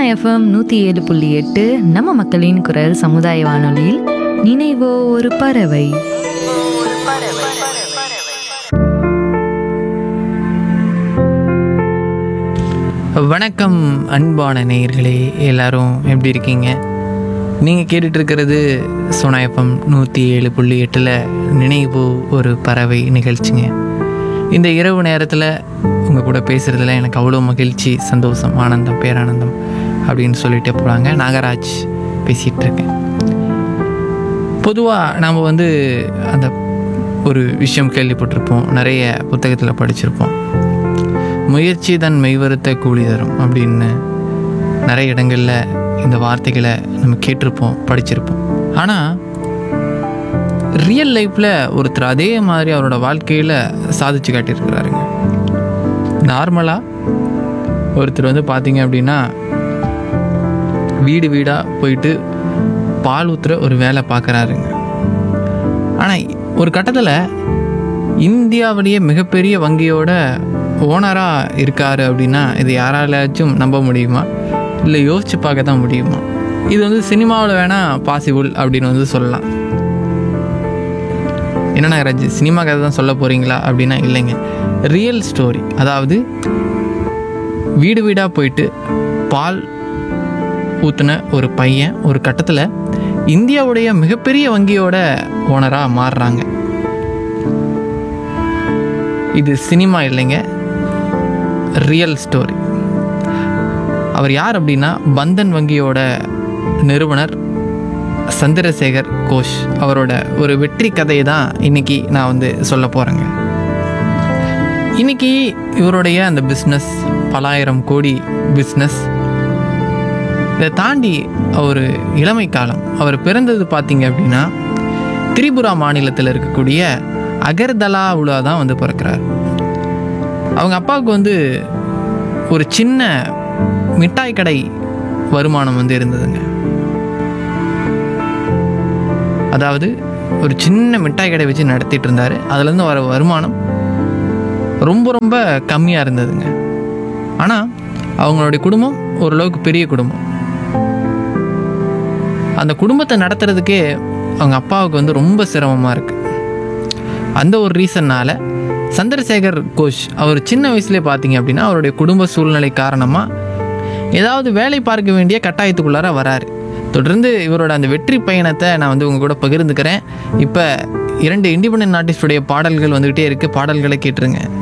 FM நூற்றி ஏழு புள்ளி எட்டு நம்ம மக்களின் குரல் சமுதாய வானொலியில் நினைவோ ஒரு பறவை வணக்கம் அன்பான நேயர்களே எல்லாரும் எப்படி இருக்கீங்க நீங்கள் கேட்டுட்டு இருக்கிறது சோனாயப்பம் நூற்றி ஏழு புள்ளி எட்டில் நினைவு ஒரு பறவை நிகழ்ச்சிங்க இந்த இரவு நேரத்தில் உங்கள் கூட பேசுகிறதுல எனக்கு அவ்வளோ மகிழ்ச்சி சந்தோஷம் ஆனந்தம் பேரானந்தம் அப்படின்னு சொல்லிட்டு போகிறாங்க நாகராஜ் பேசிகிட்டு இருக்கேன் பொதுவாக நாம் வந்து அந்த ஒரு விஷயம் கேள்விப்பட்டிருப்போம் நிறைய புத்தகத்தில் படிச்சிருப்போம் முயற்சி தன் மெய்வருத்த கூலி தரும் அப்படின்னு நிறைய இடங்களில் இந்த வார்த்தைகளை நம்ம கேட்டிருப்போம் படிச்சிருப்போம் ஆனால் ரியல் லைஃப்பில் ஒருத்தர் அதே மாதிரி அவரோட வாழ்க்கையில் சாதிச்சு காட்டியிருக்கிறாருங்க நார்மலாக ஒருத்தர் வந்து பார்த்தீங்க அப்படின்னா வீடு வீடாக போயிட்டு பால் ஊற்றுற ஒரு வேலை பார்க்குறாருங்க ஆனால் ஒரு கட்டத்தில் இந்தியாவிலேயே மிகப்பெரிய வங்கியோட ஓனராக இருக்காரு அப்படின்னா இது யாராலாச்சும் நம்ப முடியுமா இல்லை யோசிச்சு பார்க்க தான் முடியுமா இது வந்து சினிமாவில் வேணால் பாசிபிள் அப்படின்னு வந்து சொல்லலாம் என்ன நாகராஜ் சினிமா கதை தான் சொல்ல போகிறீங்களா அப்படின்னா இல்லைங்க ரியல் ஸ்டோரி அதாவது வீடு வீடாக போயிட்டு பால் ஊற்றின ஒரு பையன் ஒரு கட்டத்தில் இந்தியாவுடைய மிகப்பெரிய வங்கியோட ஓனராக மாறுறாங்க இது சினிமா இல்லைங்க ரியல் ஸ்டோரி அவர் யார் அப்படின்னா பந்தன் வங்கியோட நிறுவனர் சந்திரசேகர் கோஷ் அவரோட ஒரு வெற்றி கதையை தான் இன்னைக்கு நான் வந்து சொல்ல போகிறேங்க இன்னைக்கு இவருடைய அந்த பிஸ்னஸ் பலாயிரம் கோடி பிஸ்னஸ் இதை தாண்டி அவர் இளமை காலம் அவர் பிறந்தது பார்த்தீங்க அப்படின்னா திரிபுரா மாநிலத்தில் இருக்கக்கூடிய அகர்தலாவுல தான் வந்து பிறக்கிறார் அவங்க அப்பாவுக்கு வந்து ஒரு சின்ன மிட்டாய் கடை வருமானம் வந்து இருந்ததுங்க அதாவது ஒரு சின்ன மிட்டாய் கடை வச்சு நடத்திட்டு இருந்தார் அதுலேருந்து வர வருமானம் ரொம்ப ரொம்ப கம்மியாக இருந்ததுங்க ஆனால் அவங்களுடைய குடும்பம் ஓரளவுக்கு பெரிய குடும்பம் அந்த குடும்பத்தை நடத்துறதுக்கே அவங்க அப்பாவுக்கு வந்து ரொம்ப சிரமமாக இருக்குது அந்த ஒரு ரீசன்னால் சந்திரசேகர் கோஷ் அவர் சின்ன வயசுலேயே பார்த்தீங்க அப்படின்னா அவருடைய குடும்ப சூழ்நிலை காரணமாக ஏதாவது வேலை பார்க்க வேண்டிய கட்டாயத்துக்குள்ளார வராரு தொடர்ந்து இவரோட அந்த வெற்றி பயணத்தை நான் வந்து உங்கள் கூட பகிர்ந்துக்கிறேன் இப்போ இரண்டு இண்டிபெண்டன்ட் ஆர்டிஸ்டுடைய பாடல்கள் வந்துக்கிட்டே இருக்குது பாடல்களை கேட்டுருங்க